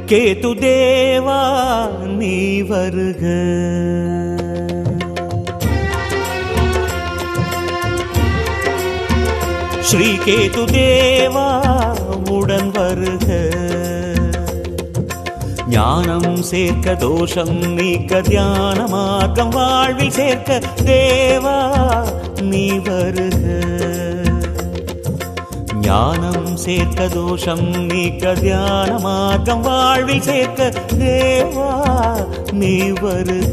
கேது தேவா நீ வருக ஸ்ரீ கேது தேவா உடன் வருக ஞானம் சேர்க்க தோஷம் நீக்க தியான மார்க்கம் வாழ்வில் சேர்க்க தேவா நீ வருக ஞானம் சேர்க்க தோஷம் நீக்க தியான மார்க்கம் வாழ்வில் சேர்க்க தேவா நீ வருக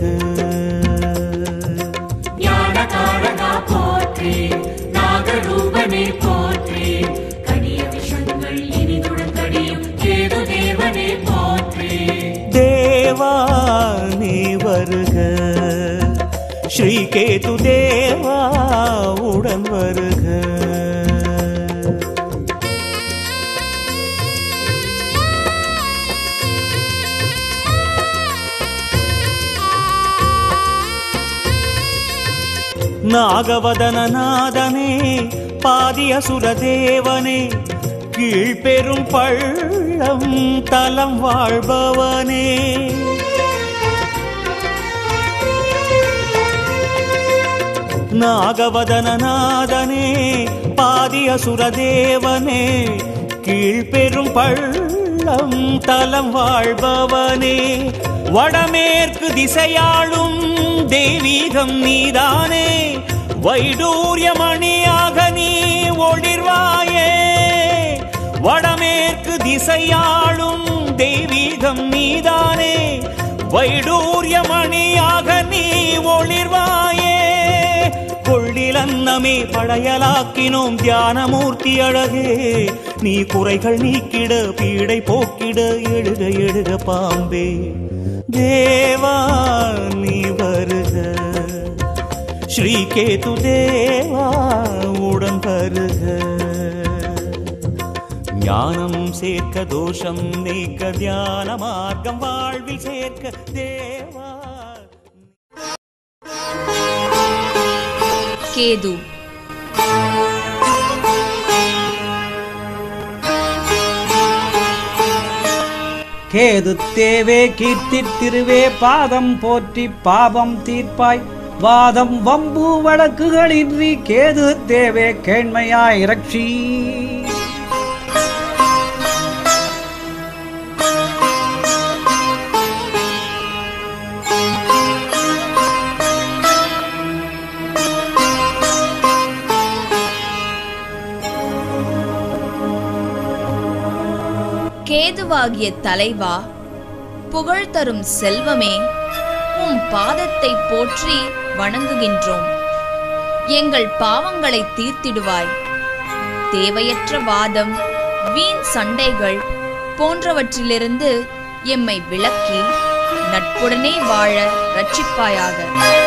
ஞானகாரகா போற்றி நாகரூபனே போற்றி கடிய விஷங்கள் இனிதுடன் கடியும் கேது தேவனே போற்றி தேவா நீ வருக ஸ்ரீ கேது தேவா உடன் வருக நாகவதனநாதனே பாதியசுர தேவனே கீழ்பெரும் பள்ளம் தலம் வாழ்பவனே நாகவதனநாதனே பாதியசுர தேவனே கீழ்பெரும் பள்ளம் தலம் வாழ்பவனே வடமேற்கு திசையாளும் தெய்வீகம் நீதானே வைடூரியமணியாக நீ ஒளிர்வாயே வடமேற்கு திசையாளும் தெய்வீகம் நீதானே வைடூரியமணியாக நீ ஒளிர்வாயே கொள்ளிலன்னமே படையலாக்கினோம் தியானமூர்த்தி அழகே நீ குறைகள் நீக்கிட பீடை போக்கிட எழுக எழுக பாம்பே தேவா நீ வருக ஸ்ரீ கேது தேவா உடன் வருக ஞானம் சேர்க்க தோஷம் நீக்க தியான மார்க்கம் வாழ்வில் சேர்க்க தேவா கேது கேது தேவே கீர்த்தி திருவே பாதம் போற்றி பாவம் தீர்ப்பாய் வாதம் வம்பு வழக்குகளின்றி கேது தேவே கேண்மையாய் ரட்சி கேதுவாகிய தலைவா புகழ் தரும் செல்வமே உம் பாதத்தை போற்றி வணங்குகின்றோம் எங்கள் பாவங்களை தீர்த்திடுவாய் தேவையற்ற வாதம் வீண் சண்டைகள் போன்றவற்றிலிருந்து எம்மை விலக்கி நட்புடனே வாழ ரட்சிப்பாயாக